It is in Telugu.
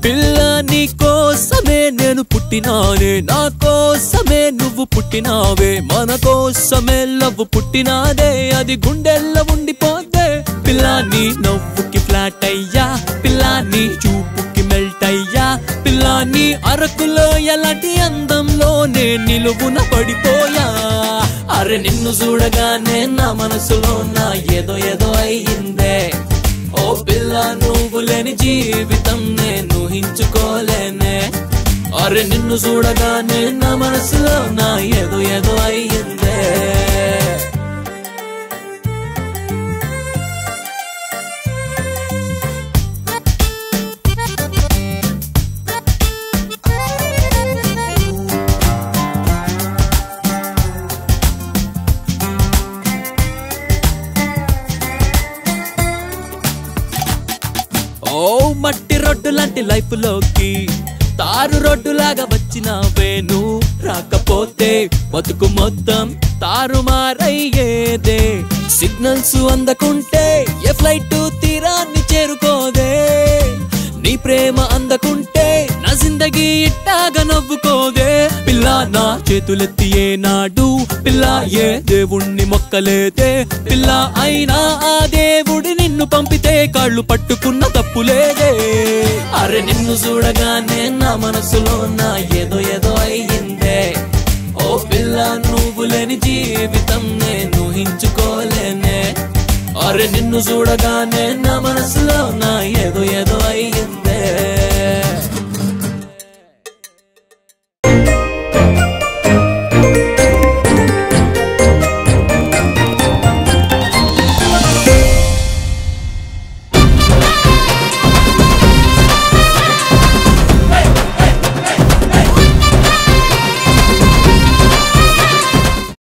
పిల్ల నీ కోసమే నేను పుట్టినానే నా కోసమే నువ్వు పుట్టినావే మన కోసమే లవ్వు పుట్టినాదే అది గుండెల్లో ఉండిపోతే పిల్ల నీ నవ్వుకి ఫ్లాట్ అయ్యా పిల్ల నీ చూపుకి మెల్ట్ అయ్యా పిల్ల నీ అరకులో ఎలాంటి అందంలో నే నిలువున పడిపోయా అరే నిన్ను చూడగానే నా మనసులో నా ఏదో ఏదో అయ్యిందే ఓ పిల్ల నువ్వు లేని జీవితం నేను ఊహించుకోలేనే అరే నిన్ను చూడగానే నా మనసులో నా ఏదో ఏదో అయ్యిందే ఓ మట్టి రోడ్డు లాంటి లైఫ్ లోకి తారు రోడ్డు లాగా వచ్చినావే నువ్వు రాకపోతే బతుకు మొత్తం తారుమారయ్యేదే సిగ్నల్స్ అందకుంటే ఏ ఫ్లైట్ తీరాన్ని చేరుకోదే నీ ప్రేమ అందకుంటే నా జిందగీ ఇట్టాగా నవ్వుకోదే పిల్ల నా చేతులెత్తి ఏనాడు పిల్ల ఏ దేవుణ్ణి మొక్కలేదే పిల్ల అయినా ఆ దేవుడి నిన్ను పంపితే కాళ్ళు పట్టుకున్న తప్పులేదే అరే నిన్ను చూడగానే నా మనసులో నా ఏదో ఏదో అయ్యిందే ఓ పిల్ల నువ్వు లేని జీవితం నేను ఊహించుకోలేనే అరే నిన్ను చూడగానే నా